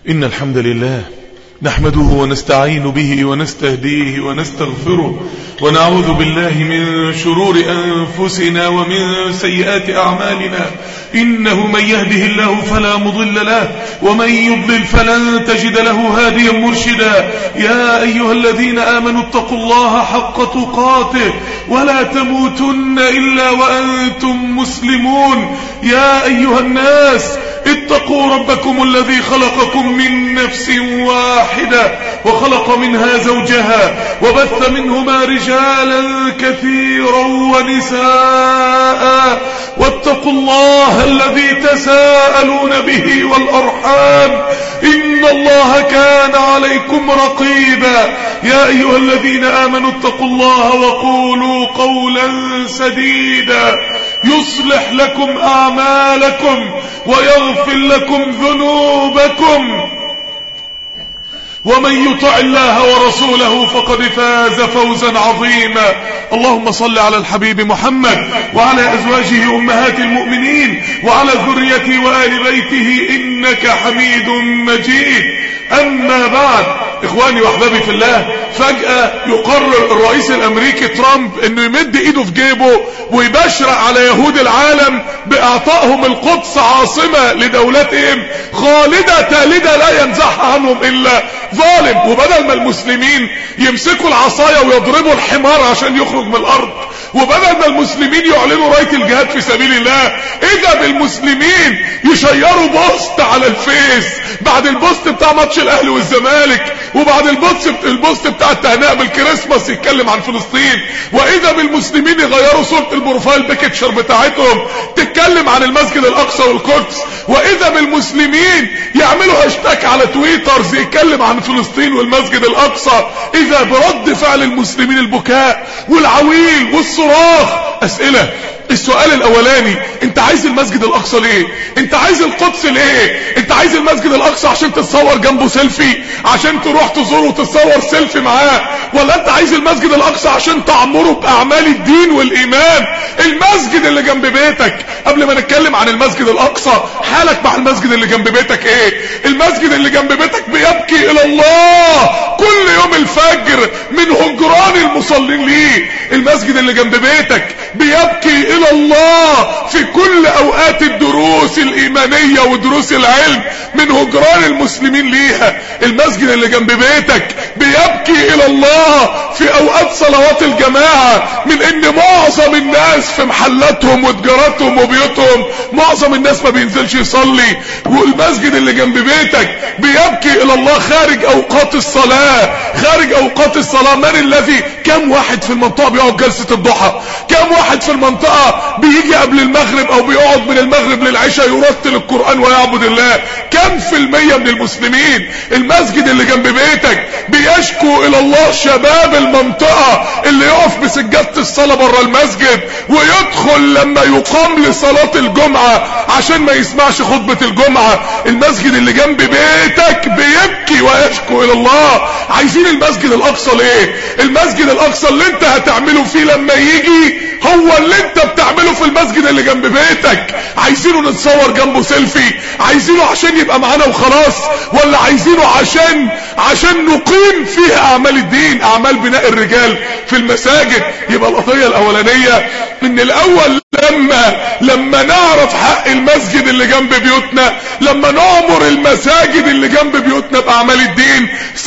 إن الحمد لله نحمده ونستعين به ونستهديه ونستغفره ونعوذ بالله من شرور أنفسنا ومن سيئات أعمالنا إنه من يهده الله فلا مضل له ومن يضلل فلن تجد له هاديا مرشدا يا أيها الذين آمنوا اتقوا الله حق تقاته ولا تموتن إلا وأنتم مسلمون يا أيها الناس اتقوا ربكم الذي خلقكم من نفس واحدة وخلق منها زوجها وبث منهما رجالا كثيرا ونساء واتقوا الله الذي تساءلون به والأرحام إن الله كان عليكم رقيبا يا أيها الذين آمنوا اتقوا الله وقولوا قولا سديدا يصلح لكم أعمالكم ويغفر لكم ذنوبكم ومن يطع الله ورسوله فقد فاز فوزا عظيما اللهم صل على الحبيب محمد وعلى أزواجه أمهات المؤمنين وعلى ذريته وآل بيته إنك حميد مجيد أما بعد إخواني وأحبابي في الله فجأة يقرر الرئيس الأمريكي ترامب أنه يمد إيده في جيبه ويبشرع على يهود العالم بإعطائهم القدس عاصمة لدولتهم خالدة تالدة لا ينزعها عنهم إلا ظالم وبدل ما المسلمين يمسكوا العصاية ويضربوا الحمار عشان يخرج من الأرض وبدل ما المسلمين يعلنوا راية الجهاد في سبيل الله إذا بالمسلمين يشيروا بوست على الفيس بعد البوست بتاع ماتش الأهلي والزمالك وبعد البوست البوست بتاع التهنئة بالكريسماس يتكلم عن فلسطين وإذا بالمسلمين يغيروا صورة البروفايل بيكتشر بتاعتهم تتكلم عن المسجد الأقصى والقدس وإذا بالمسلمين يعملوا هاشتاج على تويترز يتكلم عن فلسطين والمسجد الأقصى إذا برد فعل المسلمين البكاء والعويل والصراخ أسئلة السؤال الاولاني انت عايز المسجد الاقصى ليه انت عايز القدس ليه انت عايز المسجد الاقصى عشان تتصور جنبه سيلفي عشان تروح تزوره وتتصور سيلفي معاه ولا انت عايز المسجد الاقصى عشان تعمره باعمال الدين والايمان المسجد اللي جنب بيتك قبل ما نتكلم عن المسجد الاقصى حالك مع المسجد اللي جنب بيتك ايه المسجد اللي جنب بيتك بيبكي الى الله كل يوم الفجر من هجران المصلين ليه المسجد اللي جنب بيتك بيبكي الى الله في كل اوقات الدروس الايمانية ودروس العلم من هجران المسلمين ليها المسجد اللي جنب بيتك بيبكي الى الله في اوقات صلوات الجماعة من ان معظم الناس في محلاتهم وتجاراتهم وبيوتهم معظم الناس ما بينزلش يصلي والمسجد اللي جنب بيتك بيبكي الى الله خارج اوقات الصلاة خارج اوقات الصلاة من الذي كم واحد في المنطقة بيقعد جلسة الضحى كم واحد في المنطقة بيجي قبل المغرب او بيقعد من المغرب للعشاء يرتل القرآن ويعبد الله كم في المية من المسلمين المسجد اللي جنب بيتك بيشكو الى الله شباب المنطقة اللي يقف بسجادة الصلاة بره المسجد ويدخل لما يقام لصلاة الجمعة عشان ما يسمعش خطبة الجمعة المسجد اللي جنب بيتك بيبكي ويشكو الى الله عايزين المسجد الاقصى ليه المسجد الاقصى اللي انت هتعمله فيه لما يجي هو اللي انت بتعمله في المسجد اللي جنب بيتك عايزينه نتصور جنبه سيلفي عايزينه عشان يبقى معانا وخلاص ولا عايزينه عشان عشان نقيم فيه اعمال الدين اعمال بناء الرجال في المساجد يبقى القضية الاولانية ان الاول لما لما نعرف حق المسجد اللي جنب بيوتنا لما نعمر المساجد اللي جنب بيوتنا باعمال الدين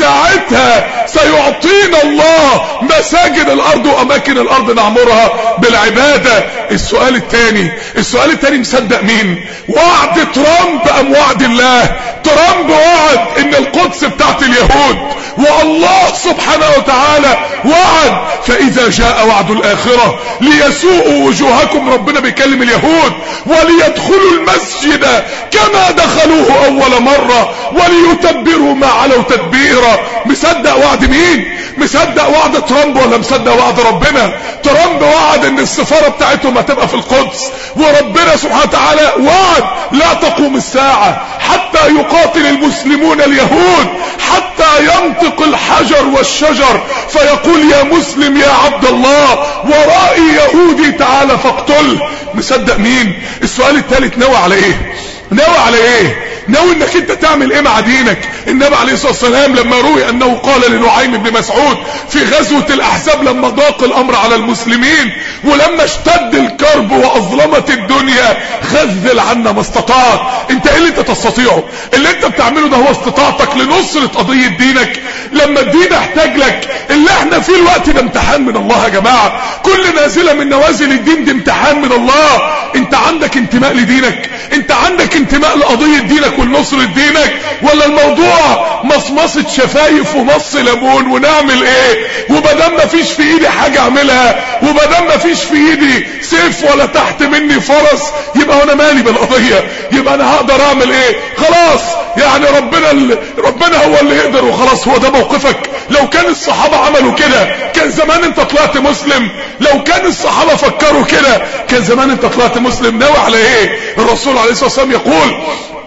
ساعتها سيعطينا الله مساجد الارض واماكن الارض نعمرها بالعبادة السؤال الثاني السؤال الثاني مصدق مين وعد ترامب ام وعد الله ترامب وعد ان القدس بتاعت اليهود والله سبحانه وتعالى وعد فاذا جاء وعد الاخرة ليسوءوا وجوهكم ربنا بيكلم اليهود وليدخلوا المسجد كما دخلوه اول مرة وليتبروا ما علوا تدبيرا مصدق وعد مين مصدق وعد ترامب ولا مصدق وعد ربنا ترامب وعد ان السفارة بتاعتهم هتبقى في القدس وربنا سبحانه وتعالى وعد لا تقوم الساعة حتى يقاتل المسلمون اليهود حتى ينطق الحجر والشجر فيقول يا مسلم يا عبد الله ورائي يهودي تعالى فاقتله مصدق مين السؤال الثالث نوى على ايه نوى على ايه ناوي انك انت تعمل ايه مع دينك النبي عليه الصلاة والسلام لما روي انه قال لنعيم بن مسعود في غزوة الاحزاب لما ضاق الامر على المسلمين ولما اشتد الكرب واظلمت الدنيا خذل عنا ما استطعت انت ايه اللي انت تستطيعه اللي انت بتعمله ده هو استطاعتك لنصرة قضية دينك لما الدين احتاج لك اللي احنا فيه الوقت ده امتحان من الله يا جماعة كل نازلة من نوازل الدين دي امتحان من الله انت عندك انتماء لدينك انت عندك انتماء لقضية دينك والنصرة دينك ولا الموضوع مصمصة شفايف ومص ليمون ونعمل ايه وبدام مفيش في ايدي حاجة اعملها وبدام مفيش في ايدي سيف ولا تحت مني فرس يبقى وانا مالي بالقضية يبقى انا هقدر اعمل ايه خلاص يعني ربنا ال... ربنا هو اللي يقدر وخلاص هو ده موقفك لو كان الصحابة عملوا كده كان زمان انت طلعت مسلم لو كان الصحابة فكروا كده كان زمان انت طلعت مسلم ناوي على ايه الرسول عليه الصلاة والسلام يقول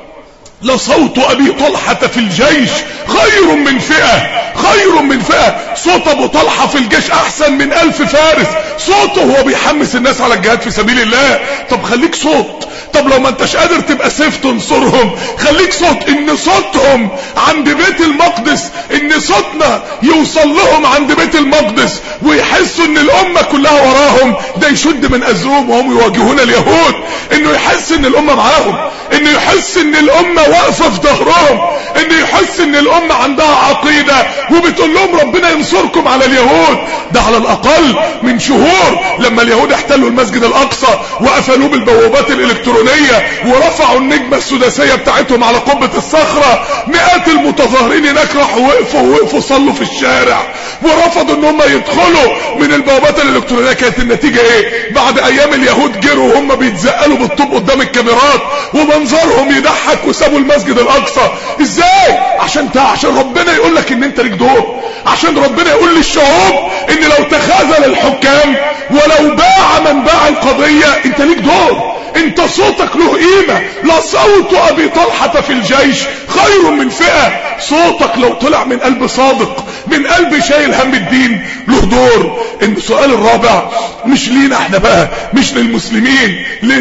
لصوت ابي طلحة في الجيش خير من فئة خير من فئة صوت ابو طلحة في الجيش احسن من الف فارس صوته هو بيحمس الناس على الجهاد في سبيل الله طب خليك صوت طب لو ما انتش قادر تبقى سيف تنصرهم خليك صوت ان صوتهم عند بيت المقدس ان صوتنا يوصل لهم عند بيت المقدس ويحسوا ان الامة كلها وراهم ده يشد من ازرهم وهم يواجهون اليهود انه يحس ان الامة معاهم انه يحس ان الامة واقفة في ظهرهم انه يحس ان الامة عندها عقيدة وبتقول لهم ربنا ينصركم على اليهود ده على الاقل من شهور لما اليهود احتلوا المسجد الاقصى وقفلوه بالبوابات الالكترونية ورفعوا النجمة السداسية بتاعتهم على قبة الصخرة مئات المتظاهرين هناك راحوا وقفوا ووقفوا صلوا في الشارع ورفضوا ان هم يدخلوا من البوابات الالكترونية كانت النتيجة ايه بعد ايام اليهود جروا وهم بيتزقلوا بالطوب قدام الكاميرات ومنظرهم يضحك وسابوا المسجد الاقصى ازاي عشان عشان ربنا يقول لك ان انت ليك دور عشان ربنا يقول للشعوب ان لو تخاذل الحكام ولو باع من باع القضية انت ليك دور انت صوتك له قيمة لا صوت ابي طلحة في الجيش خير من فئة صوتك لو طلع من قلب صادق من قلب شايل هم الدين له دور ان السؤال الرابع مش لينا احنا بقى مش للمسلمين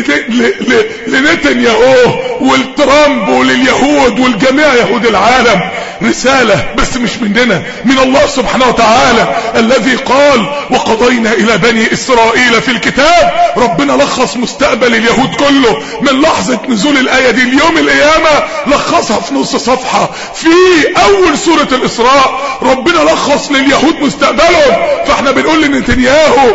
لنتنياهو والترامب ولليهود والجميع يهود العالم رسالة بس مش مننا من الله سبحانه وتعالى الذي قال وقضينا الى بني اسرائيل في الكتاب ربنا لخص مستقبل اليهود كله من لحظة نزول الاية دي اليوم القيامة لخصها في نص صفحة في اول سورة الاسراء ربنا لخص لليهود مستقبلهم فاحنا بنقول لنتنياهو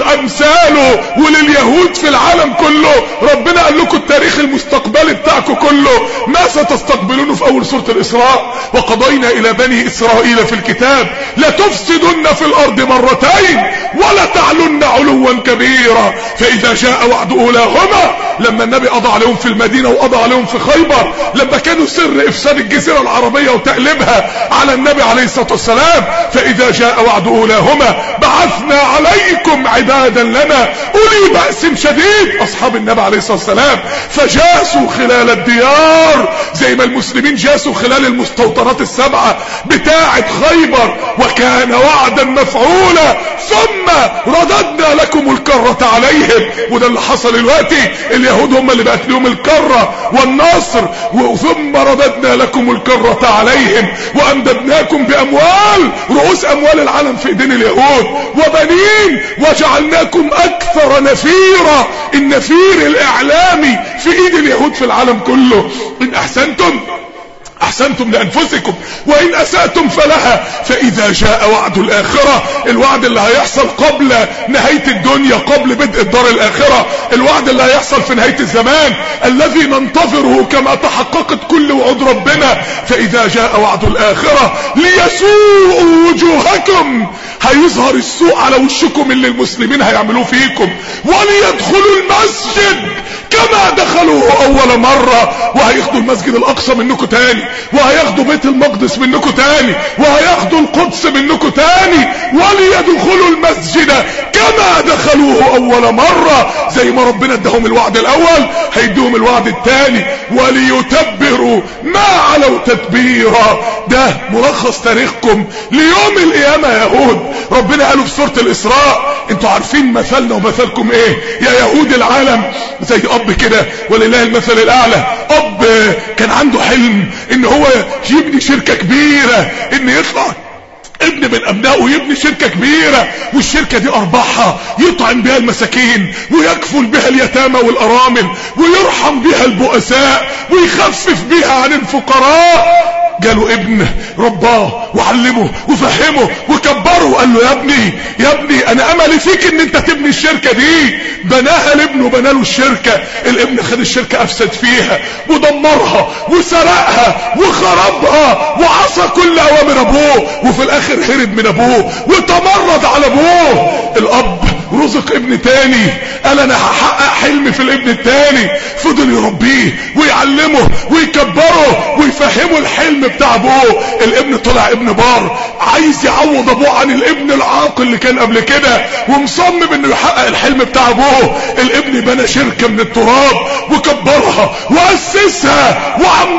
والامثال ولليهود في العالم كله ربنا قال لكم التاريخ المستقبلي بتاعكم كله ما ستستقبلونه في اول سورة الاسراء وقضينا الى بني اسرائيل في الكتاب لتفسدن في الارض مرتين ولا تعلن علوا كبيرا فاذا جاء وعد اولاهما لما النبي قضى عليهم في المدينة وقضى عليهم في خيبر لما كانوا سر افساد الجزيرة العربية وتقلبها على النبي عليه الصلاة والسلام فاذا جاء وعد اولاهما بعثنا عليكم عبادا لنا اولي بأس شديد اصحاب النبي عليه الصلاة والسلام فجاسوا خلال الديار زي ما المسلمين جاسوا خلال المستوطنات السبعة بتاعة خيبر وكان وعدا مفعولا ثم رددنا لكم الكرة عليهم وده اللي حصل دلوقتي اليهود هم اللي بقت لهم الكرة والنصر ثم رددنا لكم الكرة عليهم وامددناكم باموال رؤوس اموال العالم في ايدين اليهود وبنين وجعلناكم اكثر نفيرا النفير الاعلامي في ايد اليهود في العالم كله ان احسنتم احسنتم لانفسكم وان اسأتم فلها فاذا جاء وعد الاخرة الوعد اللي هيحصل قبل نهاية الدنيا قبل بدء الدار الاخرة الوعد اللي هيحصل في نهاية الزمان الذي ننتظره كما تحققت كل وعود ربنا فاذا جاء وعد الاخرة ليسوءوا وجوهكم هيظهر السوء على وشكم اللي المسلمين هيعملوه فيكم وليدخلوا المسجد كما دخلوه اول مرة وهياخدوا المسجد الاقصى منكم تاني وهياخدوا بيت المقدس منكم تاني وهياخدوا القدس منكم تاني وليدخلوا المسجد كما دخلوه اول مرة زي ما ربنا اداهم الوعد الاول هيدوهم الوعد التاني وليتبروا ما علوا تتبيرا ده ملخص تاريخكم ليوم القيامة يا يهود ربنا قالوا في سورة الاسراء انتوا عارفين مثلنا ومثلكم ايه يا يهود العالم زي اب كده ولله المثل الاعلى اب كان عنده حلم ان هو يبني شركة كبيرة ان يطلع ابن من ابنائه يبني شركة كبيرة والشركة دي ارباحها يطعم بها المساكين ويكفل بها اليتامى والارامل ويرحم بها البؤساء ويخفف بها عن الفقراء جاله ابن رباه وعلمه وفهمه وكبره قال له يا ابني يا ابني انا املي فيك ان انت تبني الشركة دي بناها لابنه بنى له الشركة الابن خد الشركة افسد فيها ودمرها وسرقها وخربها وعصى كل اوامر ابوه وفي الاخر هرب من ابوه وتمرد على ابوه الاب رزق ابن تاني قال انا هحقق حلمي في الابن التاني فضل يربيه ويعلمه ويكبره ويفهمه الحلم بتاع ابوه الابن طلع ابن بار عايز يعوض ابوه عن الابن العاقل اللي كان قبل كده ومصمم انه يحقق الحلم بتاع ابوه الابن بنى شركة من التراب وكبرها واسسها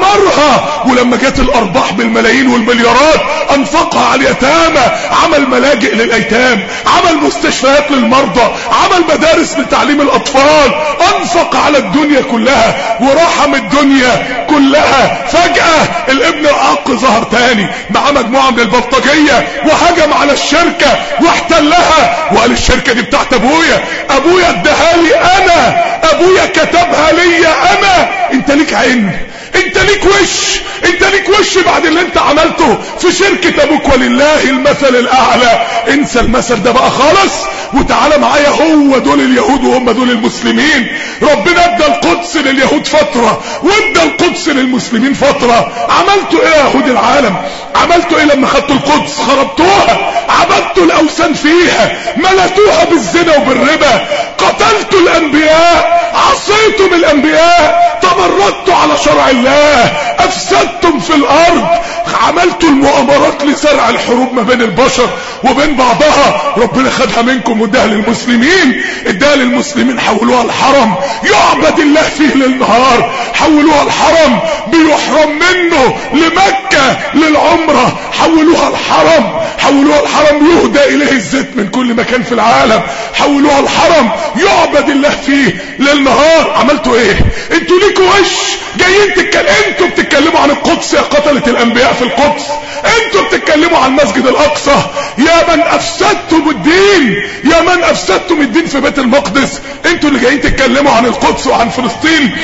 وعمرها ولما جت الارباح بالملايين والمليارات انفقها على اليتامى عمل ملاجئ للايتام عمل مستشفيات للمرضى عمل مدارس لتعليم الاطفال انفق على الدنيا كلها ورحم الدنيا كلها فجأة الابن العاق ظهر تاني مع مجموعة من البلطجية وهجم على الشركة واحتلها وقال الشركة دي بتاعت ابويا ابويا اداها لي انا ابويا كتبها لي انا انت ليك عين انت ليك وش انت ليك وش بعد اللي انت عملته في شركة ابوك ولله المثل الاعلى انسى المثل ده بقى خالص وتعالى معايا هو دول اليهود وهم دول المسلمين ربنا ادى القدس لليهود فترة وادى القدس للمسلمين فترة عملتوا ايه يا يهود العالم عملتوا ايه لما خدتوا القدس خربتوها عبدتوا الاوثان فيها ملتوها بالزنا وبالربا قتلتوا الانبياء عصيتم الانبياء تمردتوا على شرع الله افسدتم في الارض عملتوا المؤامرات لزرع الحروب ما بين البشر وبين بعضها ربنا خدها منكم واداها للمسلمين اداها للمسلمين حولوها الحرم يعبد الله فيه للنهار حولوها الحرم بيحرم منه لمكة للعمرة حولوها الحرم حولوها الحرم يهدى اليه الزيت من كل مكان في العالم حولوها الحرم يعبد الله فيه للنهار عملتوا ايه انتوا ليكوا وش جايين تتكلموا انتوا بتتكلموا عن القدس يا قتلة الانبياء في القدس انتوا بتتكلموا عن المسجد الاقصى يا من افسدتم الدين يا من افسدتم الدين في بيت المقدس انتوا اللي جايين تتكلموا عن القدس وعن فلسطين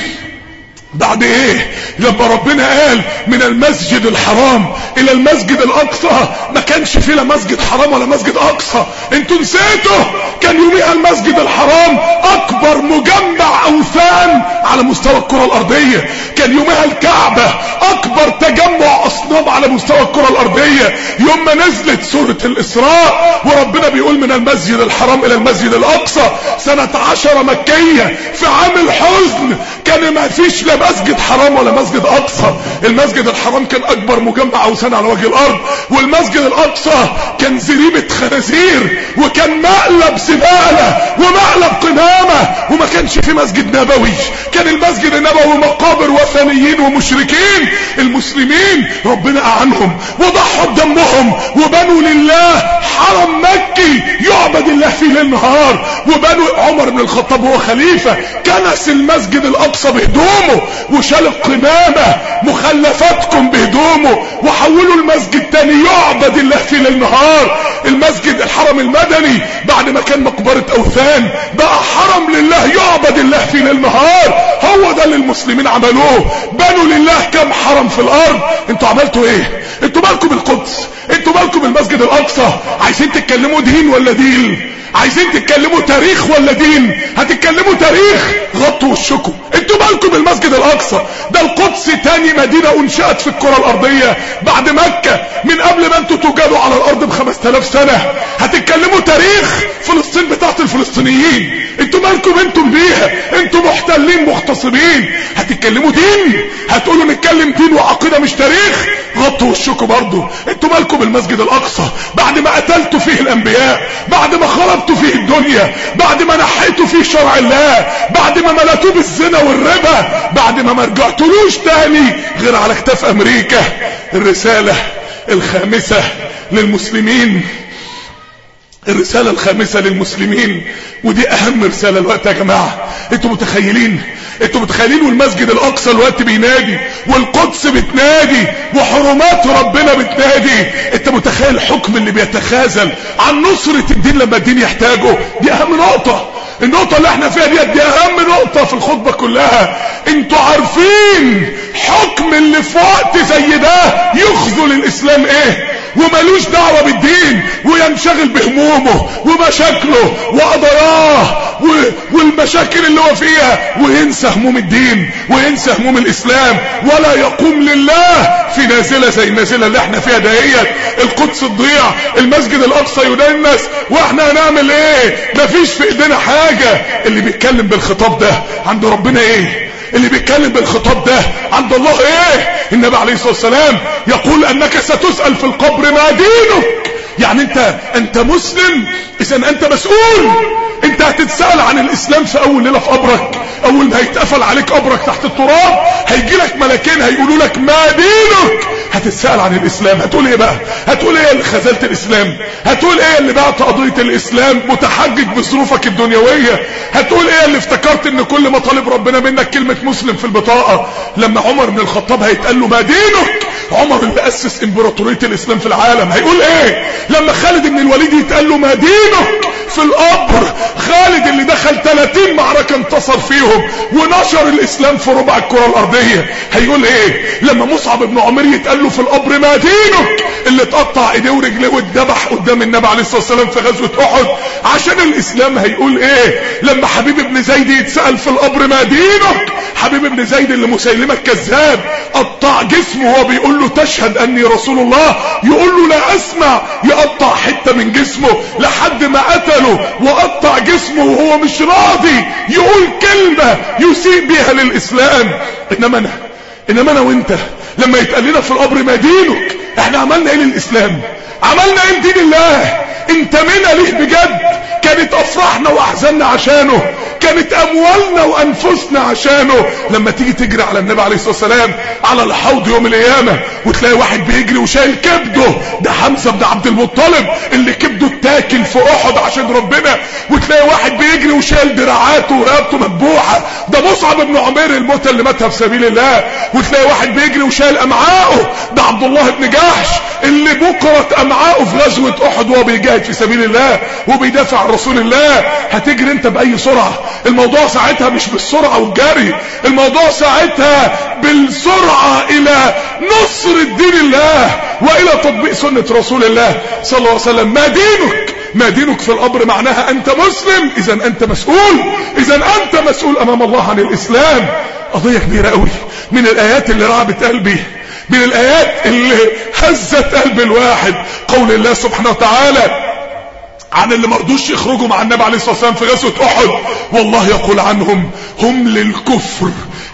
بعد ايه لما ربنا قال من المسجد الحرام الى المسجد الاقصى ما كانش فيه لا مسجد حرام ولا مسجد اقصى انتوا نسيتوا كان يوميها المسجد الحرام اكبر مجمع اوثان على مستوى الكرة الارضية كان يوميها الكعبة اكبر تجمع اصنام على مستوى الكرة الارضية يوم ما نزلت سورة الاسراء وربنا بيقول من المسجد الحرام الى المسجد الاقصى سنة عشر مكية في عام الحزن كان ما فيش لا مسجد حرام ولا مسجد اقصى المسجد الحرام كان اكبر مجمع اوثان على وجه الارض والمسجد الاقصى كان زريبة خنازير وكان مقلب زبالة ومقلب قمامة وما كانش في مسجد نبوي كان المسجد النبوي مقابر وثنيين ومشركين المسلمين ربنا اعنهم وضحوا بدمهم وبنوا لله حرم مكي يعبد الله فيه ليل نهار وبنوا عمر بن الخطاب وهو خليفة كنس المسجد الاقصى بهدومه وشال القمامة مخلفاتكم بهدومه وحولوا المسجد تاني يعبد الله فيه ليل نهار المسجد الحرم المدني بعد ما كان مقبرة اوثان بقى حرم لله يعبد الله فيه ليل نهار هو ده اللي المسلمين عملوه بنوا لله كم حرم في الارض انتوا عملتوا ايه انتوا مالكم بالقدس انتوا مالكم بالمسجد الاقصى عايزين تتكلموا دين ولا دين عايزين تتكلموا تاريخ ولا دين هتتكلموا تاريخ غطوا وشكم انتوا مالكم بالمسجد الاقصى ده القدس تاني مدينة انشأت في الكرة الارضية بعد مكة من قبل ما انتوا توجدوا على الارض بخمس تلاف سنة هتتكلموا تاريخ فلسطين بتاعت الفلسطينيين انتوا مالكم انتم بيها انتوا محتلين مغتصبين هتتكلموا دين هتقولوا نتكلم دين وعقيدة مش تاريخ غطوا وشكم برضه انتوا مالكم بالمسجد الاقصى بعد ما قتلتوا فيه الانبياء بعد ما خربتوا فيه الدنيا بعد ما نحيتوا فيه شرع الله بعد ما ملتوه بالزنا والربا بعد ما ما رجعتلوش تاني غير على كتاف امريكا الرسالة الخامسة للمسلمين الرسالة الخامسة للمسلمين ودي اهم رسالة الوقت يا جماعة انتوا متخيلين انتوا متخيلين والمسجد الاقصى الوقت بينادي والقدس بتنادي وحرمات ربنا بتنادي انت متخيل الحكم اللي بيتخاذل عن نصرة الدين لما الدين يحتاجه دي اهم نقطة النقطة اللي احنا فيها دي دي اهم نقطة في الخطبة كلها انتوا عارفين حكم اللي في وقت زي ده يخذل الاسلام ايه وملوش دعوة بالدين وينشغل بهمومه ومشاكله وقضاياه والمشاكل اللي هو فيها وينسى هموم الدين وينسى هموم الاسلام ولا يقوم لله في نازلة زي النازلة اللي احنا فيها دهيت القدس تضيع المسجد الاقصى يدنس واحنا هنعمل ايه مفيش في ايدينا حاجة اللي بيتكلم بالخطاب ده عند ربنا ايه اللي بيتكلم بالخطاب ده عند الله ايه النبي عليه الصلاة والسلام يقول انك ستسأل في القبر ما دينك يعني انت انت مسلم اذا انت مسؤول انت هتتسأل عن الاسلام في اول ليلة في قبرك اول ما هيتقفل عليك قبرك تحت التراب هيجي لك ملكين هيقولوا لك ما دينك هتتسأل عن الاسلام هتقول ايه بقى هتقول ايه اللي خذلت الاسلام هتقول ايه اللي بعت قضية الاسلام متحجج بظروفك الدنيوية هتقول ايه اللي افتكرت ان كل ما طالب ربنا منك كلمة مسلم في البطاقة لما عمر بن الخطاب هيتقال له ما دينك عمر اللي اسس امبراطورية الاسلام في العالم هيقول ايه لما خالد بن الوليد يتقال له ما دينك في القبر خالد اللي دخل 30 معركة انتصر فيهم ونشر الاسلام في ربع الكرة الارضية هيقول ايه لما مصعب بن عمر يتقال له في القبر ما دينك اللي اتقطع ايديه ورجليه واتذبح قدام النبي عليه الصلاة والسلام في غزوة احد عشان الاسلام هيقول ايه لما حبيب بن زيد يتسأل في القبر ما دينك حبيب بن زيد اللي مسيلمة الكذاب قطع جسمه وهو بيقول له تشهد اني رسول الله يقول له لا اسمع يقطع حتة من جسمه لحد ما قتله وقطع جسمه وهو مش راضي يقول كلمة يسيء بها للاسلام انما انا انما انا وانت لما يتقال لنا في القبر ما دينك احنا عملنا ايه للاسلام عملنا ايه لدين الله انتمينا ليه بجد كانت افراحنا واحزاننا عشانه كانت اموالنا وانفسنا عشانه لما تيجي تجري على النبي عليه الصلاه والسلام على الحوض يوم القيامه وتلاقي واحد بيجري وشايل كبده ده حمزه بن عبد المطلب اللي كبده اتاكل في احد عشان ربنا وتلاقي واحد بيجري وشايل دراعاته ورقبته مذبوحه ده مصعب بن عمير الموتى اللي ماتها في سبيل الله وتلاقي واحد بيجري وشايل امعاءه ده عبد الله بن جحش اللي بكرت امعاءه في غزوه احد وهو بيجاهد في سبيل الله وبيدافع عن رسول الله هتجري انت باي سرعه الموضوع ساعتها مش بالسرعه والجري الموضوع ساعتها بالسرعه الى نصر دين الله والى تطبيق سنه رسول الله صلى الله عليه وسلم ما دينك ما دينك في القبر معناها انت مسلم اذا انت مسؤول اذا انت مسؤول امام الله عن الاسلام قضيه كبيره قوي من الايات اللي رعبت قلبي من الايات اللي هزت قلب الواحد قول الله سبحانه وتعالى عن اللي مرضوش يخرجوا مع النبي عليه الصلاة والسلام في غزوة احد والله يقول عنهم هم للكفر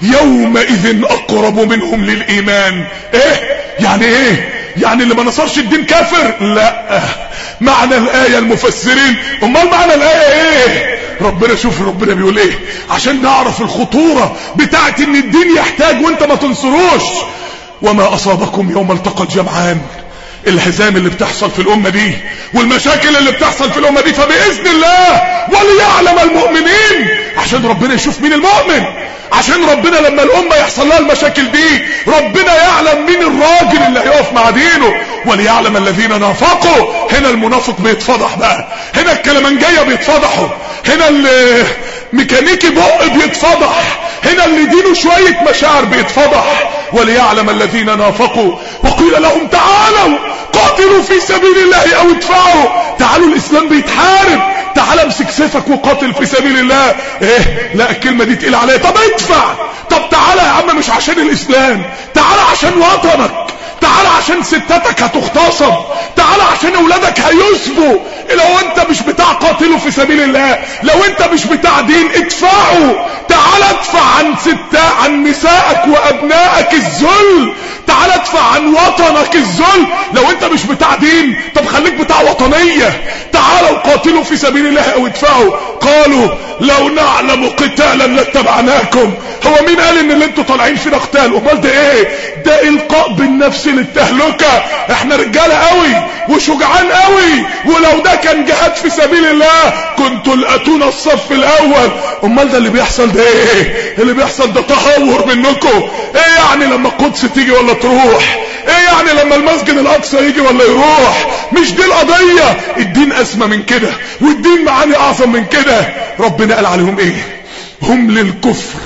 يومئذ اقرب منهم للايمان ايه يعني ايه يعني اللي ما نصرش الدين كافر لا معنى الايه المفسرين امال معنى الايه ايه ربنا شوف ربنا بيقول ايه عشان نعرف الخطوره بتاعت ان الدين يحتاج وانت ما تنصروش وما اصابكم يوم التقى الجمعان الهزام اللي بتحصل في الامه دي والمشاكل اللي بتحصل في الامه دي فباذن الله وليعلم المؤمنين عشان ربنا يشوف مين المؤمن عشان ربنا لما الامه يحصل لها المشاكل دي ربنا يعلم مين الراجل اللي هيقف مع دينه وليعلم الذين نافقوا هنا المنافق بيتفضح بقى هنا الكلمنجيه بيتفضحوا هنا الميكانيكي بق بيتفضح هنا اللي دينه شويه مشاعر بيتفضح وليعلم الذين نافقوا وقيل لهم تعالوا قاتلوا قاتلوا في سبيل الله او ادفعوا تعالوا الاسلام بيتحارب تعال امسك سيفك وقاتل في سبيل الله ايه لا الكلمة دي تقيل عليا طب ادفع طب تعالى يا عم مش عشان الاسلام تعالى عشان وطنك تعال عشان ستاتك هتغتصب تعال عشان اولادك هيسبوا لو انت مش بتاع قاتله في سبيل الله لو انت مش بتاع دين ادفعه تعال ادفع عن ستا عن نسائك وابنائك الذل تعال ادفع عن وطنك الذل لو انت مش بتاع دين طب خليك بتاع وطنية تعالوا قاتلوا في سبيل الله او ادفعوا قالوا لو نعلم قتالا لاتبعناكم هو مين قال ان اللي انتوا طالعين فينا قتال امال ده ايه ده القاء بالنفس للتهلكة احنا رجالة قوي وشجعان قوي ولو ده كان جهاد في سبيل الله كنتوا لقيتونا الصف الاول امال ده اللي بيحصل ده ايه اللي بيحصل ده تهور منكم ايه يعني لما القدس تيجي ولا تروح ايه يعني لما المسجد الاقصى يجي ولا يروح مش دي القضية الدين اسمى من كده والدين معاني اعظم من كده ربنا قال عليهم ايه هم للكفر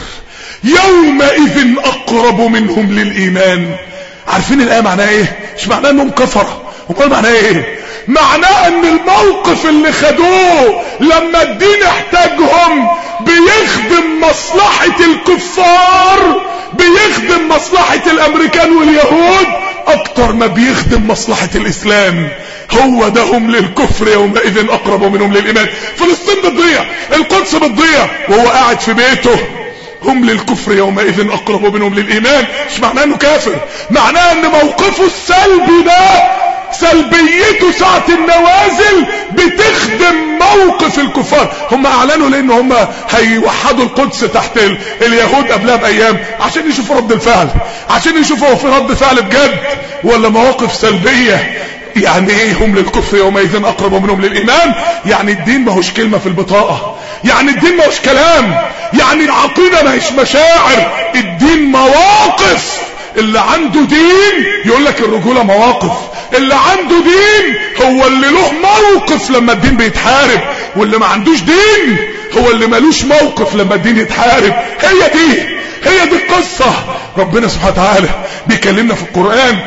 يومئذ اقرب منهم للايمان عارفين الايه معناها ايه مش معناها انهم كفره امال معناها ايه معناه ان الموقف اللي خدوه لما الدين احتاجهم بيخدم مصلحة الكفار بيخدم مصلحة الامريكان واليهود اكتر ما بيخدم مصلحة الاسلام هو ده هم للكفر يومئذ اقرب منهم للايمان فلسطين بتضيع القدس بتضيع وهو قاعد في بيته هم للكفر يومئذ اقرب منهم للايمان مش معناه انه كافر معناه ان موقفه السلبي ده سلبيته ساعة النوازل بتخدم موقف الكفار هم اعلنوا لان هم هيوحدوا القدس تحت ال... اليهود قبلها بايام عشان يشوفوا رد الفعل عشان يشوفوا في رد فعل بجد ولا مواقف سلبية يعني ايه هم للكفر يومئذ اقرب منهم للايمان يعني الدين ما هوش كلمة في البطاقة يعني الدين ما هوش كلام يعني العقيدة ما هيش مشاعر الدين مواقف اللي عنده دين يقول لك الرجولة مواقف اللي عنده دين هو اللي له موقف لما الدين بيتحارب واللي ما عندوش دين هو اللي ملوش موقف لما الدين يتحارب هي دي هي دي القصة ربنا سبحانه وتعالى بيكلمنا في القرآن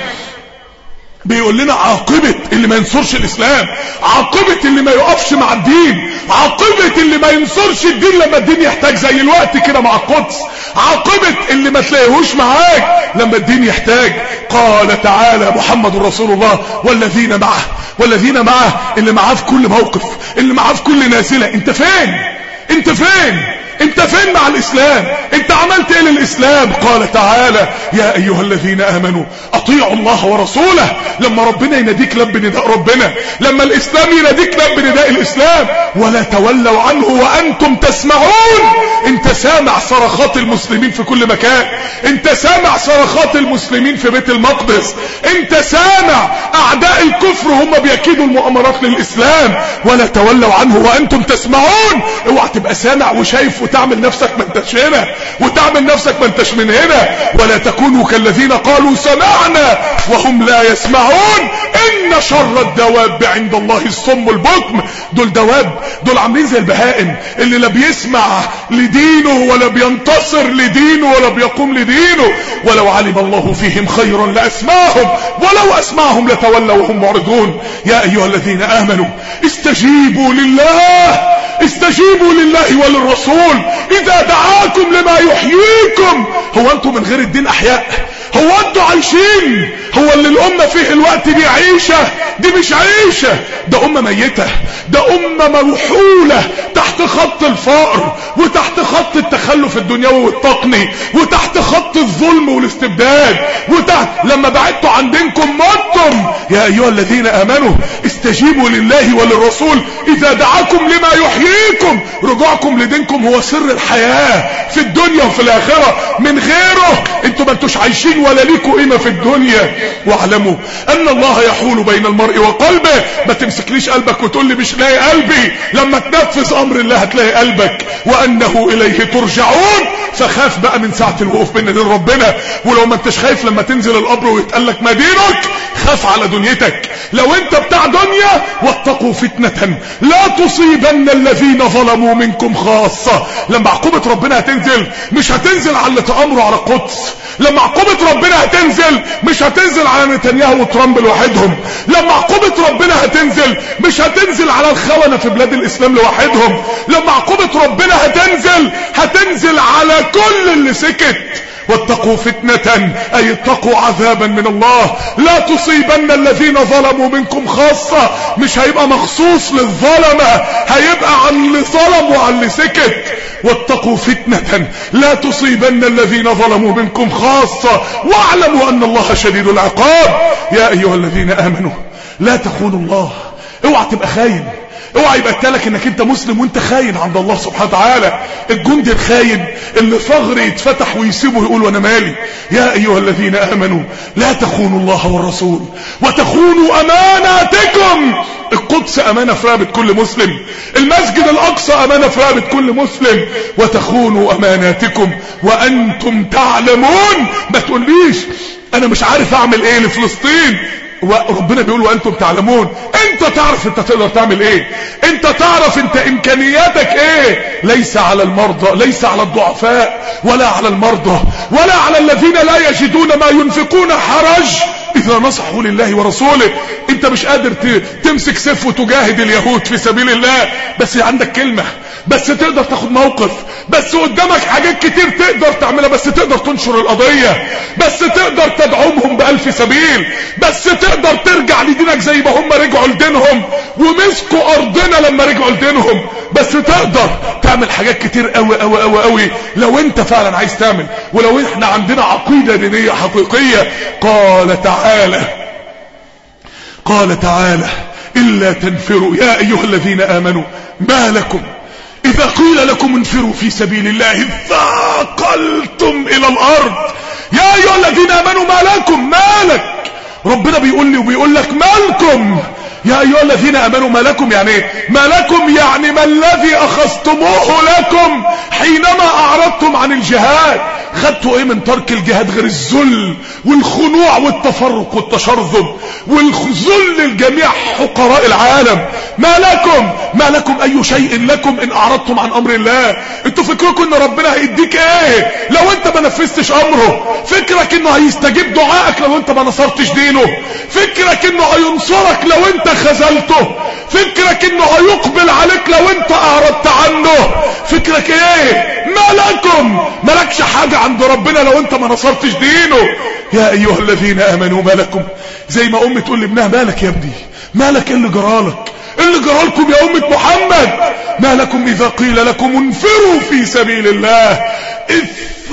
بيقول لنا عاقبة اللي ما ينصرش الاسلام عاقبة اللي ما يقفش مع الدين عاقبة اللي ما ينصرش الدين لما الدين يحتاج زي الوقت كده مع القدس عاقبة اللي ما تلاقيهوش معاك لما الدين يحتاج قال تعالى محمد رسول الله والذين معه والذين معه اللي معاه في كل موقف اللي معاه في كل نازلة انت فين انت فين انت فين مع الاسلام انت عملت ايه للاسلام قال تعالى يا ايها الذين امنوا اطيعوا الله ورسوله لما ربنا يناديك لب نداء ربنا لما الاسلام يناديك لب نداء الاسلام ولا تولوا عنه وانتم تسمعون انت سامع صرخات المسلمين في كل مكان انت سامع صرخات المسلمين في بيت المقدس انت سامع اعداء الكفر هم بيكيدوا المؤامرات للاسلام ولا تولوا عنه وانتم تسمعون اوعى تبقى سامع وشايف وتعمل نفسك ما انتش هنا وتعمل نفسك ما انتش من هنا ولا تكونوا كالذين قالوا سمعنا وهم لا يسمعون ان شر الدواب عند الله الصم البكم دول دواب دول عاملين زي البهائم اللي لا بيسمع لدينه ولا بينتصر لدينه ولا بيقوم لدينه ولو علم الله فيهم خيرا لاسمعهم ولو اسمعهم لتولوا وهم معرضون يا ايها الذين امنوا استجيبوا لله استجيبوا لله وللرسول اذا دعاكم لما يحييكم هو انتم من غير الدين احياء هو انتوا عايشين هو اللي الامة فيه الوقت دي عيشة دي مش عيشة ده امة ميتة ده امة مرحولة تحت خط الفقر وتحت خط التخلف الدنيوي والتقني وتحت خط الظلم والاستبداد وتحت لما بعدتوا عن دينكم متم يا ايها الذين امنوا استجيبوا لله وللرسول اذا دعاكم لما يحييكم رجوعكم لدينكم هو سر الحياة في الدنيا وفي الاخرة من غيره انتوا ما انتوش عايشين ولا ليكوا قيمة في الدنيا واعلموا ان الله يحول بين المرء وقلبه ما تمسكليش قلبك وتقول لي مش لاقي قلبي لما تنفذ امر الله هتلاقي قلبك وانه اليه ترجعون فخاف بقى من ساعة الوقوف بين ايدين ربنا ولو ما انتش خايف لما تنزل القبر ويتقال لك ما دينك خاف على دنيا دنيتك لو انت بتاع دنيا واتقوا فتنة لا تصيبن الذين ظلموا منكم خاصة لما عقوبة ربنا هتنزل مش هتنزل على اللي تأمروا على القدس لما عقوبة ربنا هتنزل مش هتنزل على نتنياهو وترامب لوحدهم لما عقوبة ربنا هتنزل مش هتنزل على الخونة في بلاد الاسلام لوحدهم لما عقوبة ربنا هتنزل هتنزل على كل اللي سكت واتقوا فتنة اي اتقوا عذابا من الله لا تصيبن الذين ظلموا منكم خاصة مش هيبقى مخصوص للظلمة هيبقى عن اللي ظلم وعن اللي سكت واتقوا فتنة لا تصيبن الذين ظلموا منكم خاصة واعلموا ان الله شديد العقاب يا ايها الذين امنوا لا تخونوا الله اوعى تبقى خاين اوعى يبقى اتلك انك انت مسلم وانت خاين عند الله سبحانه وتعالى الجندي الخاين اللي ثغر يتفتح ويسيبه يقول وانا مالي يا ايها الذين امنوا لا تخونوا الله والرسول وتخونوا اماناتكم القدس امانه في رقبه كل مسلم المسجد الاقصى امانه في رقبه كل مسلم وتخونوا اماناتكم وانتم تعلمون ما تقوليش انا مش عارف اعمل ايه لفلسطين وربنا بيقول وانتم تعلمون انت تعرف انت تقدر تعمل ايه انت تعرف انت امكانياتك ايه ليس على المرضى ليس على الضعفاء ولا على المرضى ولا على الذين لا يجدون ما ينفقون حرج اذا نصحوا لله ورسوله انت مش قادر تمسك سيف وتجاهد اليهود في سبيل الله بس عندك كلمة بس تقدر تاخد موقف بس قدامك حاجات كتير تقدر تعملها بس تقدر تنشر القضية بس تقدر تدعمهم بألف سبيل بس تقدر ترجع لدينك زي ما هم رجعوا لدينهم ومسكوا ارضنا لما رجعوا لدينهم بس تقدر تعمل حاجات كتير قوي قوي قوي قوي لو انت فعلا عايز تعمل ولو احنا عندنا عقيدة دينية حقيقية قال تعالى قال تعالى إلا تنفروا يا أيها الذين آمنوا ما لكم إذا قيل لكم انفروا في سبيل الله ثاقلتم إلى الأرض يا أيها الذين آمنوا ما لكم مالك ربنا بيقول لي وبيقول لك مالكم يا أيها الذين أمنوا ما لكم يعني ايه ما لكم يعني ما الذي أخذتموه لكم حينما أعرضتم عن الجهاد خدتوا ايه من ترك الجهاد غير الذل والخنوع والتفرق والتشرذم والذل لجميع حقراء العالم ما لكم ما لكم اي شيء لكم ان اعرضتم عن امر الله انتوا فكركم ان ربنا هيديك ايه لو انت ما نفذتش امره فكرك انه هيستجيب دعائك لو انت ما نصرتش دينه فكرك انه هينصرك لو انت خذلته فكرك انه هيقبل عليك لو انت اعرضت عنه فكرك ايه ما لكم مالكش حاجة عند ربنا لو انت ما نصرتش دينه يا ايها الذين امنوا ما لكم زي ما ام تقول لابنها مالك يا ابني مالك ايه اللي جرالك ايه اللي جرالكم يا امة محمد ما لكم اذا قيل لكم انفروا في سبيل الله اذ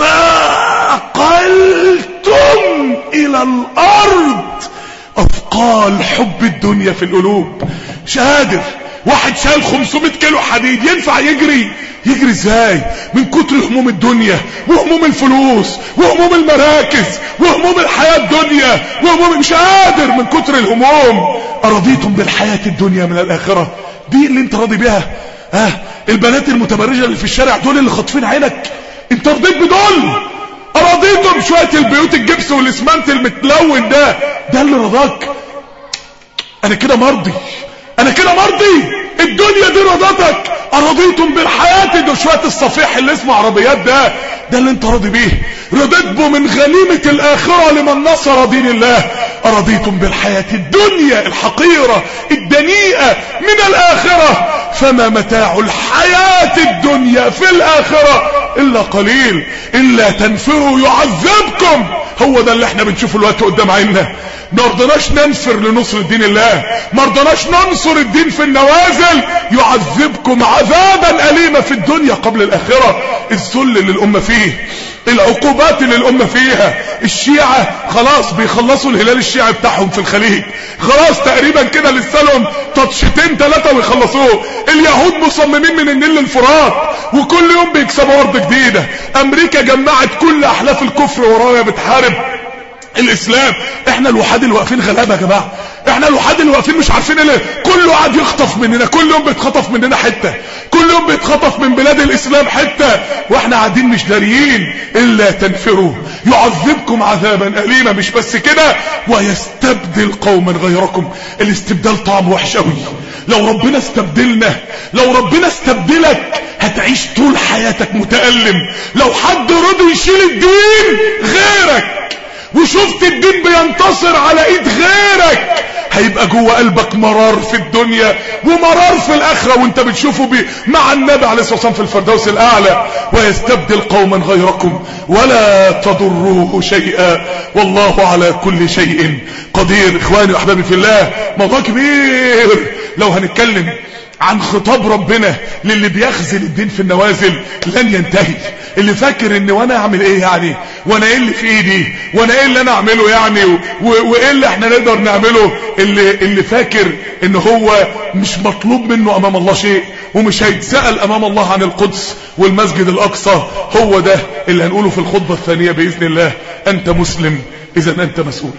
ثاقلتم الى الارض اثقال حب الدنيا في القلوب مش قادر واحد شال 500 كيلو حديد ينفع يجري يجري ازاي من كتر هموم الدنيا وهموم الفلوس وهموم المراكز وهموم الحياة الدنيا وهموم مش قادر من كتر الهموم ارضيتم بالحياة الدنيا من الاخرة دي اللي انت راضي بيها ها البنات المتبرجة اللي في الشارع دول اللي خاطفين عينك انت رضيت بدول ارضيتم شوية البيوت الجبس والاسمنت المتلون ده ده اللي رضاك انا كده مرضي انا كده مرضي الدنيا دي رضتك ارضيتم بالحياة ده شوية الصفيح اللي اسمه عربيات ده ده اللي انت راضي بيه رضيت به من غنيمة الاخرة لمن نصر دين الله ارضيتم بالحياة الدنيا الحقيرة الدنيئة من الاخرة فما متاع الحياة الدنيا في الاخرة الا قليل الا تنفروا يعذبكم هو ده اللي احنا بنشوفه الوقت قدام عيننا ما رضناش ننفر لنصر دين الله ما رضناش ننصر الدين في النوازل يعذبكم عذابا أليما في الدنيا قبل الآخرة الذل اللي الأمة فيه العقوبات اللي الأمة فيها الشيعة خلاص بيخلصوا الهلال الشيعي بتاعهم في الخليج خلاص تقريبا كده لسه لهم تطشتين ثلاثة ويخلصوه اليهود مصممين من النيل للفرات وكل يوم بيكسبوا أرض جديدة أمريكا جمعت كل أحلاف الكفر ورايا بتحارب الاسلام احنا الوحاد اللي واقفين غلابه يا جماعه احنا الوحيد اللي واقفين مش عارفين ليه كله قاعد يخطف مننا كل يوم بيتخطف مننا حته كل يوم بيتخطف من بلاد الاسلام حته واحنا قاعدين مش داريين الا تنفروا يعذبكم عذابا اليما مش بس كده ويستبدل قوما غيركم الاستبدال طعم وحش قوي لو ربنا استبدلنا لو ربنا استبدلك هتعيش طول حياتك متألم لو حد رضي يشيل الدين غيرك وشفت الدين بينتصر على ايد غيرك هيبقى جوه قلبك مرار في الدنيا ومرار في الاخره وانت بتشوفه بي مع النبي عليه الصلاه والسلام في الفردوس الاعلى ويستبدل قوما غيركم ولا تضروه شيئا والله على كل شيء قدير اخواني واحبابي في الله موضوع كبير لو هنتكلم عن خطاب ربنا للي بيخزن الدين في النوازل لن ينتهي اللي فاكر ان وانا اعمل ايه يعني وانا ايه اللي في ايدي وانا ايه اللي انا اعمله يعني وايه اللي احنا نقدر نعمله اللي, اللي فاكر ان هو مش مطلوب منه امام الله شيء ومش هيتسأل امام الله عن القدس والمسجد الاقصى هو ده اللي هنقوله في الخطبة الثانية باذن الله انت مسلم اذا انت مسؤول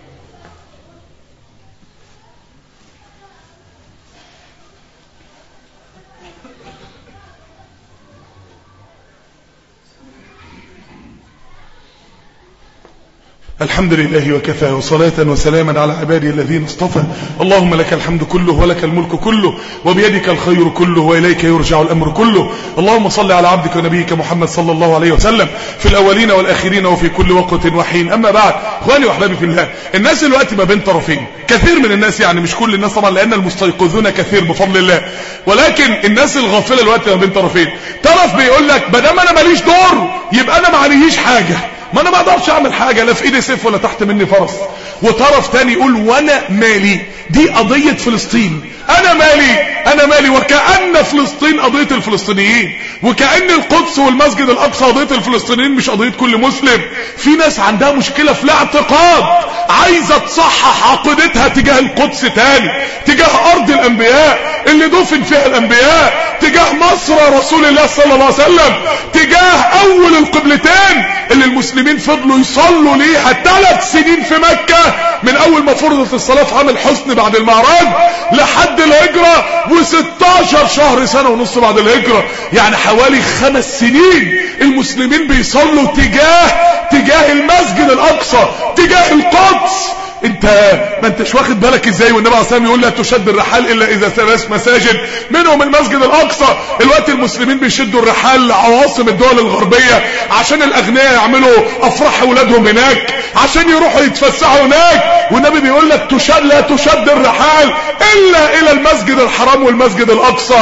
الحمد لله وكفى وصلاة وسلاما على عباده الذين اصطفى اللهم لك الحمد كله ولك الملك كله وبيدك الخير كله وإليك يرجع الأمر كله اللهم صل على عبدك ونبيك محمد صلى الله عليه وسلم في الأولين والآخرين وفي كل وقت وحين أما بعد إخواني وأحبابي في الله الناس الوقت ما بين طرفين كثير من الناس يعني مش كل الناس طبعا لأن المستيقظون كثير بفضل الله ولكن الناس الغافلة الوقت ما بين طرفين طرف بيقول لك ما دام أنا ماليش دور يبقى أنا ما عليهش حاجة ما انا ما اقدرش اعمل حاجة لا في ايدي سيف ولا تحت مني فرس وطرف تاني يقول وانا مالي دي قضية فلسطين انا مالي انا مالي وكأن فلسطين قضية الفلسطينيين وكأن القدس والمسجد الاقصى قضية الفلسطينيين مش قضية كل مسلم في ناس عندها مشكلة في الاعتقاد عايزة تصحح عقيدتها تجاه القدس تاني تجاه ارض الانبياء اللي دفن فيها الانبياء تجاه مصر رسول الله صلى الله عليه وسلم تجاه اول القبلتين اللي المسلمين فضلوا يصلوا ليها ثلاث سنين في مكة من اول ما فرضت الصلاة في عام الحسن بعد المعراج لحد الهجرة و16 شهر سنة ونص بعد الهجرة يعني حوالي خمس سنين المسلمين بيصلوا تجاه تجاه المسجد الاقصى تجاه القدس انت ما انتش واخد بالك ازاي والنبي عليه الصلاه يقول لا تشد الرحال الا اذا ثلاث مساجد منهم المسجد الاقصى الوقت المسلمين بيشدوا الرحال لعواصم الدول الغربيه عشان الاغنياء يعملوا افراح اولادهم هناك عشان يروحوا يتفسحوا هناك والنبي بيقول لك تشد لا تشد الرحال الا الى المسجد الحرام والمسجد الاقصى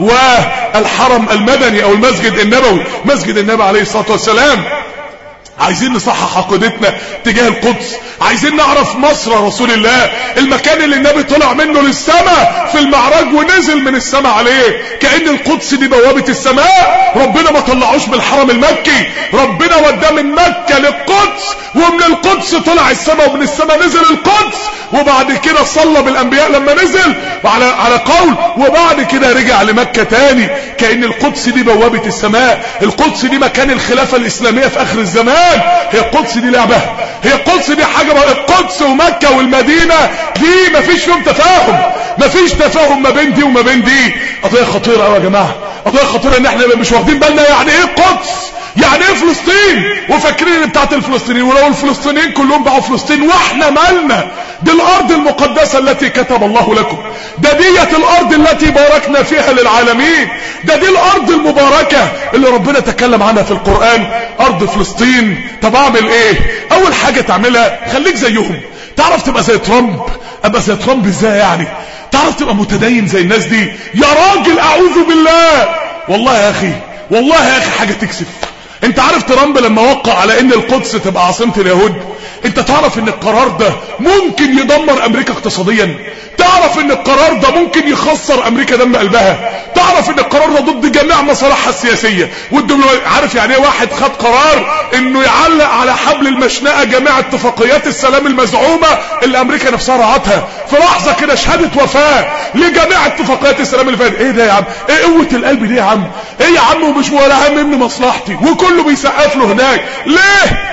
والحرم المدني او المسجد النبوي مسجد النبي عليه الصلاه والسلام عايزين نصحح عقيدتنا تجاه القدس عايزين نعرف مصر رسول الله المكان اللي النبي طلع منه للسماء في المعراج ونزل من السماء عليه كأن القدس دي بوابة السماء ربنا ما طلعوش من الحرم المكي ربنا وداه من مكة للقدس ومن القدس طلع السماء ومن السماء نزل القدس وبعد كده صلى بالانبياء لما نزل وعلى على قول وبعد كده رجع لمكة تاني كأن القدس دي بوابة السماء القدس دي مكان الخلافة الاسلامية في اخر الزمان هي القدس دي لعبة هي القدس دي حاجة بقى القدس ومكة والمدينة دي مفيش فيهم تفاهم مفيش تفاهم ما بين دي وما بين دي قضية خطيرة قوي يا جماعة قضية خطيرة ان احنا مش واخدين بالنا يعني ايه القدس يعني ايه فلسطين وفاكرين بتاعت الفلسطينيين ولو الفلسطينيين كلهم باعوا فلسطين واحنا مالنا دي الارض المقدسة التي كتب الله لكم ده ديت الارض التي باركنا فيها للعالمين ده دي الارض المباركة اللي ربنا تكلم عنها في القرآن ارض فلسطين طب اعمل ايه اول حاجة تعملها خليك زيهم تعرف تبقى زي ترامب ابقى زي ترامب ازاي يعني تعرف تبقى متدين زي الناس دي يا راجل اعوذ بالله والله يا اخي والله يا اخي حاجة تكسف انت عارف ترامب لما وقع على ان القدس تبقى عاصمة اليهود انت تعرف ان القرار ده ممكن يدمر امريكا اقتصاديا تعرف ان القرار ده ممكن يخسر امريكا دم قلبها تعرف ان القرار ده ضد جميع مصالحها السياسية والدبلوماسية عارف يعني ايه واحد خد قرار انه يعلق على حبل المشنقة جميع اتفاقيات السلام المزعومة اللي امريكا نفسها رعتها في لحظة كده شهادة وفاة لجميع اتفاقيات السلام اللي فاتت ايه ده يا عم ايه قوة القلب دي يا عم ايه يا عم ومش ولا هم من مصلحتي وكله بيسقف له هناك ليه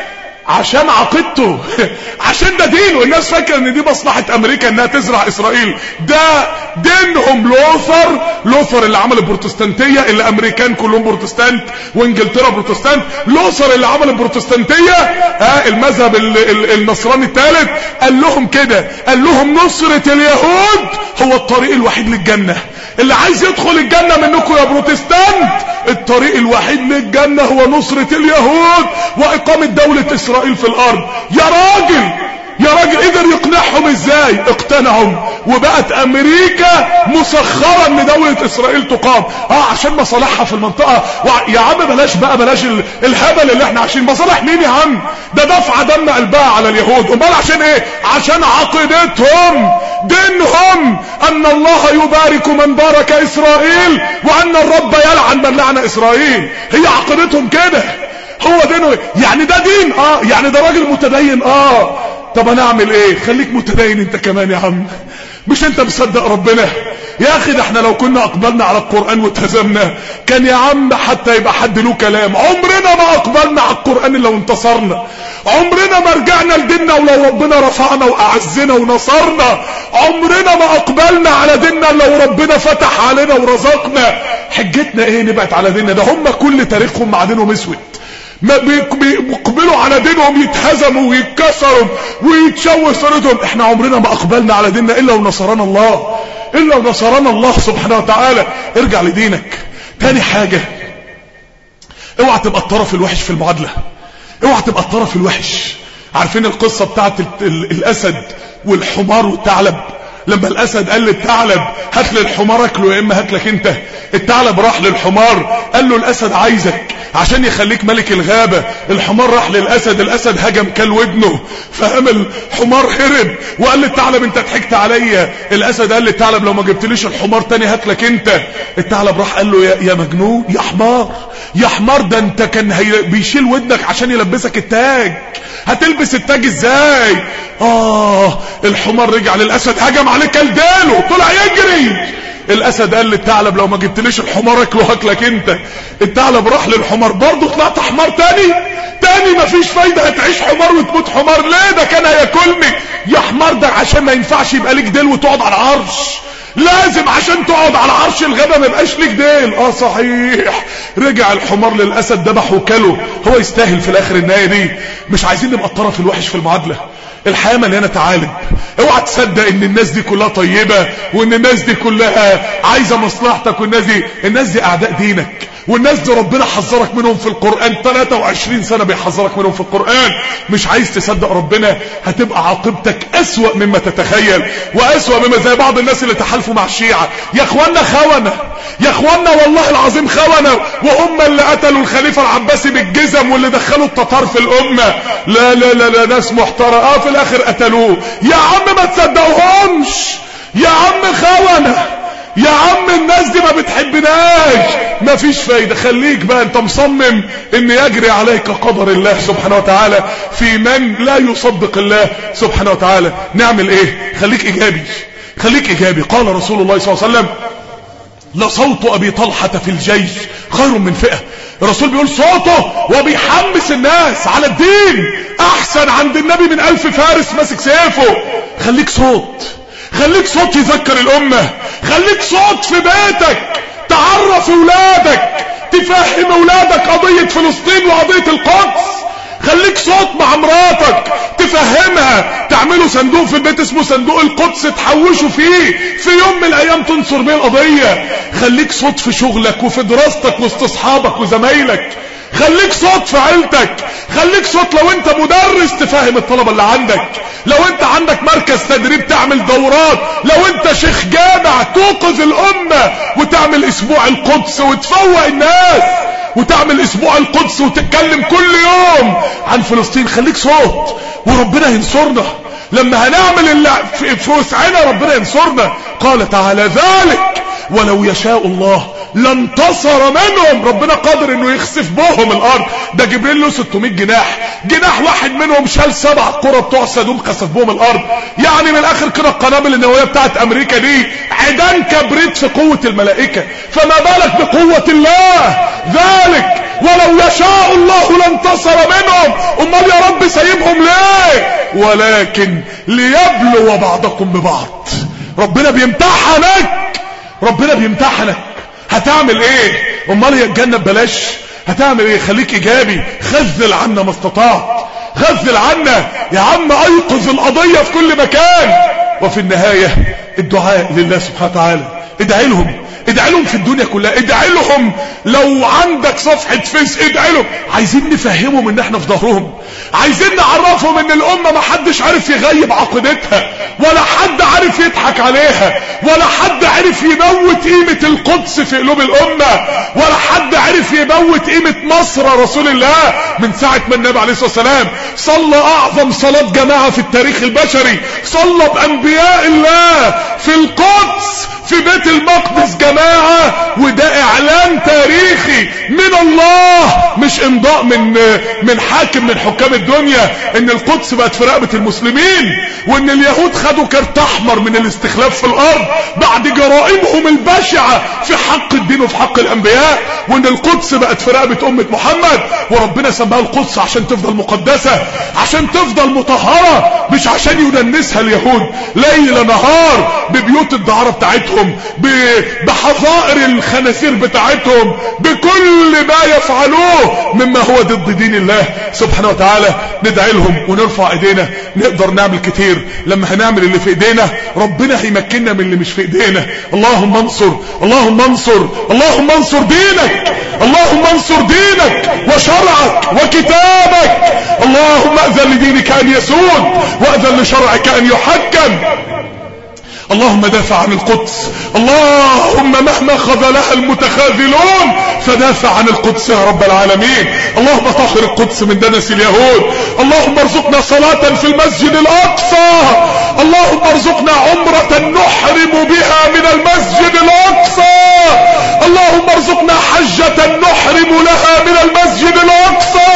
عشان عقيدته عشان ده دينه الناس فاكره ان دي مصلحه امريكا انها تزرع اسرائيل ده دينهم لوثر لوثر اللي عمل البروتستانتيه اللي امريكان كلهم بروتستانت وانجلترا بروتستانت لوثر اللي عمل البروتستانتيه ها المذهب ال ال النصراني الثالث قال لهم كده قال لهم نصره اليهود هو الطريق الوحيد للجنه اللي عايز يدخل الجنه منكم يا بروتستانت الطريق الوحيد للجنه هو نصره اليهود واقامه دوله اسرائيل في الارض يا راجل يا راجل قدر يقنعهم ازاي اقتنعهم وبقت امريكا مسخرة ان دولة اسرائيل تقام اه عشان مصالحها في المنطقة يا عم بلاش بقى بلاش الهبل اللي احنا عايشين مصالح مين يا عم ده دفع دم قلبها على اليهود امال عشان ايه عشان عقيدتهم دينهم ان الله يبارك من بارك اسرائيل وان الرب يلعن من لعن اسرائيل هي عقيدتهم كده هو دينه يعني ده دين اه يعني ده راجل متدين اه طب انا اعمل ايه خليك متدين انت كمان يا عم مش انت مصدق ربنا يا اخي ده احنا لو كنا اقبلنا على القرآن واتهزمنا كان يا عم حتى يبقى حد له كلام عمرنا ما اقبلنا على القرآن لو انتصرنا عمرنا ما رجعنا لديننا ولو ربنا رفعنا واعزنا ونصرنا عمرنا ما اقبلنا على ديننا لو ربنا فتح علينا ورزقنا حجتنا ايه نبعت على ديننا ده هم كل تاريخهم مع دينهم اسود ما بيقبلوا على دينهم يتهزموا ويتكسروا ويتشوه صورتهم احنا عمرنا ما اقبلنا على ديننا الا ونصرنا الله الا ونصرنا الله سبحانه وتعالى ارجع لدينك تاني حاجة اوعى تبقى الطرف الوحش في المعادلة اوعى تبقى الطرف الوحش عارفين القصة بتاعت الاسد والحمار والثعلب لما الاسد قال للثعلب هات لي الحمار اكله يا اما هات لك انت الثعلب راح للحمار قال له الاسد عايزك عشان يخليك ملك الغابة الحمار راح للاسد الاسد هجم كل ودنه فقام الحمار هرب وقال للثعلب انت ضحكت عليا الاسد قال للثعلب لو ما جبتليش الحمار تاني هات لك انت الثعلب راح قال له يا, يا مجنون يا حمار يا حمار ده انت كان هي بيشيل ودنك عشان يلبسك التاج هتلبس التاج ازاي اه الحمار رجع للاسد هجم عليه كالداله طلع يجري الاسد قال للثعلب لو ما جبتليش الحمار اكله هاكلك انت الثعلب راح للحمار برضه طلعت حمار تاني تاني مفيش فايدة هتعيش حمار وتموت حمار ليه ده كان هياكلني يا حمار ده عشان ما ينفعش يبقى ليك ديل وتقعد على العرش لازم عشان تقعد على عرش الغابة ما يبقاش ليك ديل اه صحيح رجع الحمار للاسد ذبح وكله هو يستاهل في الاخر النهاية دي مش عايزين نبقى الطرف الوحش في المعادلة الحياة مليانة تعالب اوعى تصدق ان الناس دي كلها طيبة وان الناس دي كلها عايزة مصلحتك والناس دي الناس دي اعداء دينك والناس دي ربنا حذرك منهم في القرآن 23 سنة بيحذرك منهم في القرآن مش عايز تصدق ربنا هتبقى عاقبتك اسوأ مما تتخيل واسوأ مما زي بعض الناس اللي تحالفوا مع الشيعة يا اخوانا خونة يا اخوانا والله العظيم خونة وهم اللي قتلوا الخليفة العباسي بالجزم واللي دخلوا التتار في الامة لا لا لا, لا ناس محترمة اه في الاخر قتلوه يا عم ما تصدقوهمش يا عم خونة يا عم الناس دي ما بتحبناش مفيش فايدة خليك بقى انت مصمم ان يجري عليك قدر الله سبحانه وتعالى في من لا يصدق الله سبحانه وتعالى نعمل ايه خليك ايجابي خليك ايجابي قال رسول الله صلى الله عليه وسلم لصوت ابي طلحة في الجيش خير من فئة الرسول بيقول صوته وبيحمس الناس على الدين احسن عند النبي من الف فارس ماسك سيفه خليك صوت خليك صوت يذكر الامة خليك صوت في بيتك تعرف اولادك تفهم اولادك قضية فلسطين وقضية القدس خليك صوت مع مراتك تفهمها تعملوا صندوق في البيت اسمه صندوق القدس تحوشوا فيه في يوم من الايام تنصر بيه القضية خليك صوت في شغلك وفي دراستك وسط اصحابك وزمايلك خليك صوت في عيلتك خليك صوت لو انت مدرس تفهم الطلبة اللي عندك لو انت عندك مركز تدريب تعمل دورات لو انت شيخ جامع توقظ الامة وتعمل اسبوع القدس وتفوق الناس وتعمل اسبوع القدس وتتكلم كل يوم عن فلسطين خليك صوت وربنا ينصرنا لما هنعمل اللي في وسعنا ربنا ينصرنا قال تعالى ذلك ولو يشاء الله لانتصر منهم ربنا قادر انه يخسف بهم الارض ده جبريل له 600 جناح جناح واحد منهم شال سبع قرى بتوع سدوم خسف بهم الارض يعني من الاخر كده القنابل النوويه بتاعت امريكا دي عيدان كبريت في قوه الملائكه فما بالك بقوه الله ذلك ولو يشاء الله لانتصر منهم امال يا رب سايبهم ليه ولكن ليبلو بعضكم ببعض ربنا بيمتحنك ربنا بيمتحنك هتعمل ايه امال هي الجنه ببلاش هتعمل ايه خليك ايجابي خذل عنا ما استطعت خذل عنا يا عم ايقظ القضيه في كل مكان وفي النهايه الدعاء لله سبحانه وتعالى ادعي لهم ادعي لهم في الدنيا كلها ادعي لهم لو عندك صفحة فيس ادعي لهم عايزين نفهمهم ان احنا في ظهرهم عايزين نعرفهم ان الامة ما حدش عارف يغيب عقيدتها ولا حد عارف يضحك عليها ولا حد عارف يموت قيمة القدس في قلوب الامة ولا حد عارف يموت قيمة مصر رسول الله من ساعة ما النبي عليه الصلاة والسلام صلى اعظم صلاة جماعة في التاريخ البشري صلى بانبياء الله في القدس في بيت المقدس جماعة وده اعلان تاريخي من الله مش امضاء من من حاكم من حكام الدنيا ان القدس بقت في رقبة المسلمين وان اليهود خدوا كارت احمر من الاستخلاف في الارض بعد جرائمهم البشعة في حق الدين وفي حق الانبياء وان القدس بقت في رقبة امة محمد وربنا سماها القدس عشان تفضل مقدسة عشان تفضل مطهرة مش عشان يدنسها اليهود ليل نهار ببيوت الدعارة بتاعتهم بحظائر الخنازير بتاعتهم بكل ما يفعلوه مما هو ضد دين الله سبحانه وتعالى ندعي لهم ونرفع ايدينا نقدر نعمل كتير لما هنعمل اللي في ايدينا ربنا هيمكننا من اللي مش في ايدينا اللهم انصر اللهم انصر اللهم انصر دينك اللهم انصر دينك وشرعك وكتابك اللهم اذن لدينك ان يسود واذن لشرعك ان يحكم اللهم دافع عن القدس اللهم مهما خذلها المتخاذلون فدافع عن القدس يا رب العالمين اللهم طهر القدس من دنس اليهود اللهم ارزقنا صلاة في المسجد الاقصى اللهم ارزقنا عمرة نحرم بها من المسجد الاقصى اللهم ارزقنا حجة نحرم لها من المسجد الاقصى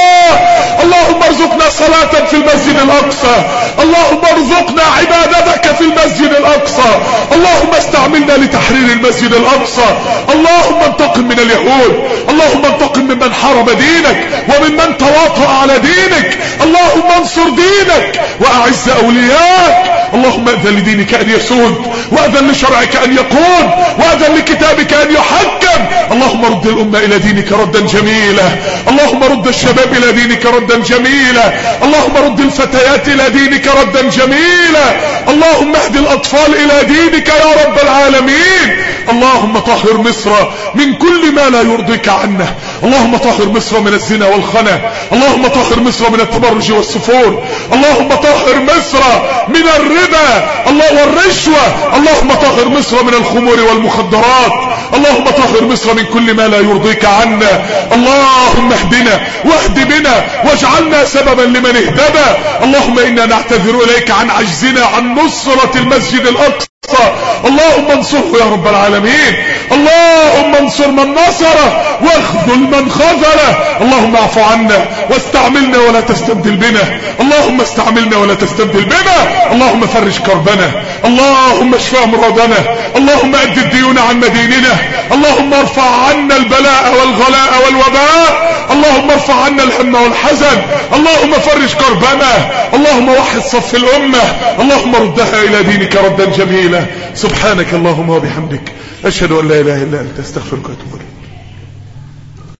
اللهم ارزقنا صلاة في المسجد الاقصى اللهم ارزقنا عبادتك في المسجد الاقصى اللهم استعملنا لتحرير المسجد الاقصى اللهم انتقم من اليهود اللهم انتقم ممن حارب دينك وممن تواطأ على دينك اللهم انصر دينك واعز اولياك اللهم اذن لدينك ان يسود واذن لشرعك ان يقود واذن لكتابك ان يحكم اللهم رد الامة الى دينك ردا جميلا اللهم رد الشباب الى دينك ردا جميلا اللهم رد الفتيات الى دينك ردا جميلا اللهم اهد الاطفال الى دينك يا رب العالمين اللهم طهر مصر من كل ما لا يرضيك عنا اللهم طهر مصر من الزنا والخنا اللهم طهر مصر من التبرج والسفور اللهم طهر مصر من الربا الله والرشوة اللهم طهر مصر من الخمور والمخدرات اللهم طهر مصر من كل ما لا يرضيك عنا اللهم اهدنا واهد بنا واجعلنا سببا لمن اهتدى اللهم انا نعتذر اليك عن عجزنا عن نصرة المسجد الاقصى اللهم انصره يا رب العالمين اللهم انصر من نصره واخذل من خذله اللهم اعف عنا واستعملنا ولا تستبدل بنا اللهم استعملنا ولا تستبدل بنا اللهم فرج كربنا اللهم اشفى مرادنا اللهم اد الديون عن مديننا اللهم ارفع عنا البلاء والغلاء والوباء اللهم ارفع عنا الهم والحزن اللهم فرج كربنا اللهم وحد صف الامة اللهم ردها الى دينك ردا جميلا سبحانك اللهم وبحمدك اشهد ان لا اله الا انت استغفرك واتوب اليك